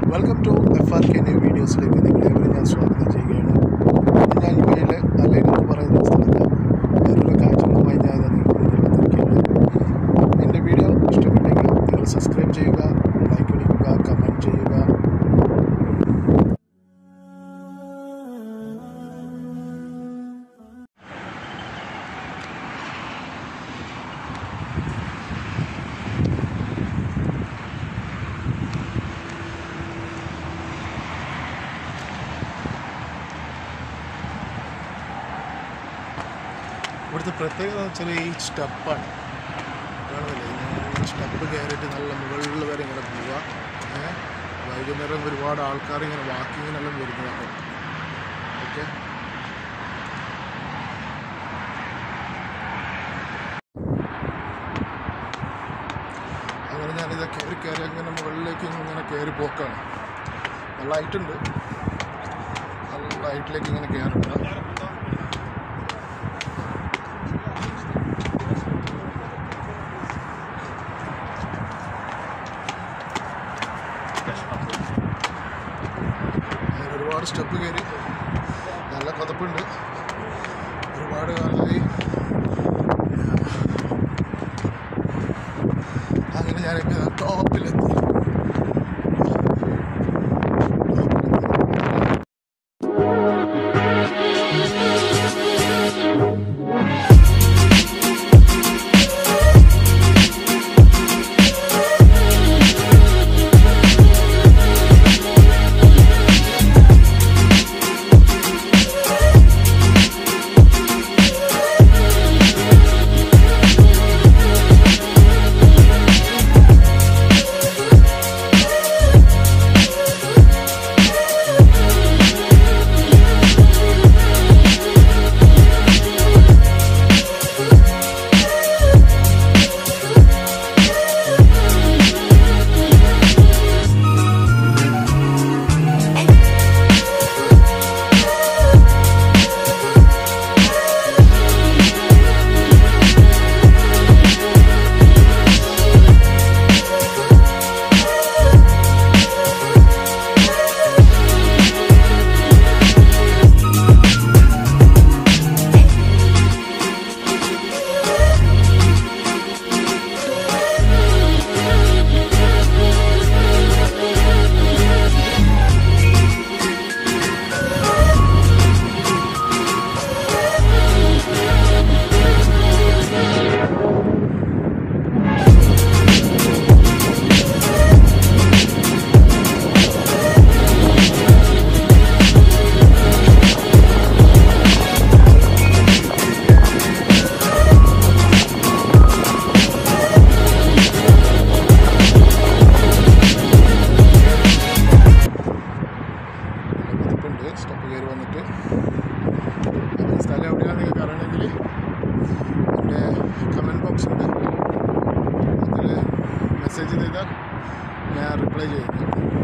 Welcome to F R K new വീഡിയോസിലേക്ക് നിങ്ങളേവരും ഞാൻ സ്വാഗതം ചെയ്യുകയാണ് ഇന്ന് ഞാൻ യു എയിലെ അലൈൻ എന്ന് പറയുന്ന സ്ഥലത്ത് വേറൊരു കാഴ്ചകളുമായി ഞാൻ നിങ്ങൾക്ക് മുന്നിൽ വന്നിരിക്കുകയാണ് എൻ്റെ വീഡിയോ ഇഷ്ടപ്പെട്ടെങ്കിൽ നിങ്ങൾ സബ്സ്ക്രൈബ് ചെയ്യുക ലൈക്ക് അടിക്കുക കമൻറ്റ് ചെയ്യുക ഇവിടുത്തെ പ്രത്യേകത എന്ന് വെച്ചാൽ ഈ സ്റ്റെപ്പാണ് കാണുന്നില്ലേ ഈ സ്റ്റെപ്പ് കയറിയിട്ട് നല്ല മുകളിൽ വരെ ഇങ്ങനെ പോവുക ഏ? വൈകുന്നേരം ഒരുപാട് ആൾക്കാർ ഇങ്ങനെ വാക്കിങ്ങിനെല്ലാം വരുന്നതാണ് ഓക്കെ അങ്ങനെ ഞാനിത് കയറി കയറി അങ്ങനെ മുകളിലേക്ക് ഇങ്ങനെ കയറി പോക്കാണ് നല്ല ഹൈറ്റുണ്ട് നല്ല ഹൈറ്റിലേക്ക് ഇങ്ങനെ കയറുണ്ട് അങ്ങനെ ഒരുപാട് സ്റ്റെപ്പ് കയറി നല്ല കൊതപ്പുണ്ട് ഒരുപാട് കാലമായി അങ്ങനെ ഞാനൊക്കെ ടോപ്പിലെത്തി കൊതപ്പുണ്ട് സ്റ്റെപ്പ് കയറി വന്നിട്ട് അപ്പോൾ ഈ സ്ഥലം എവിടെയാണെന്ന് നിങ്ങൾക്ക് അറിയണമെങ്കിൽ എൻ്റെ കമൻറ്റ് ബോക്സ് ഉണ്ട് അതിൽ മെസ്സേജ് ചെയ്താൽ ഞാൻ റിപ്ലൈ ചെയ്യും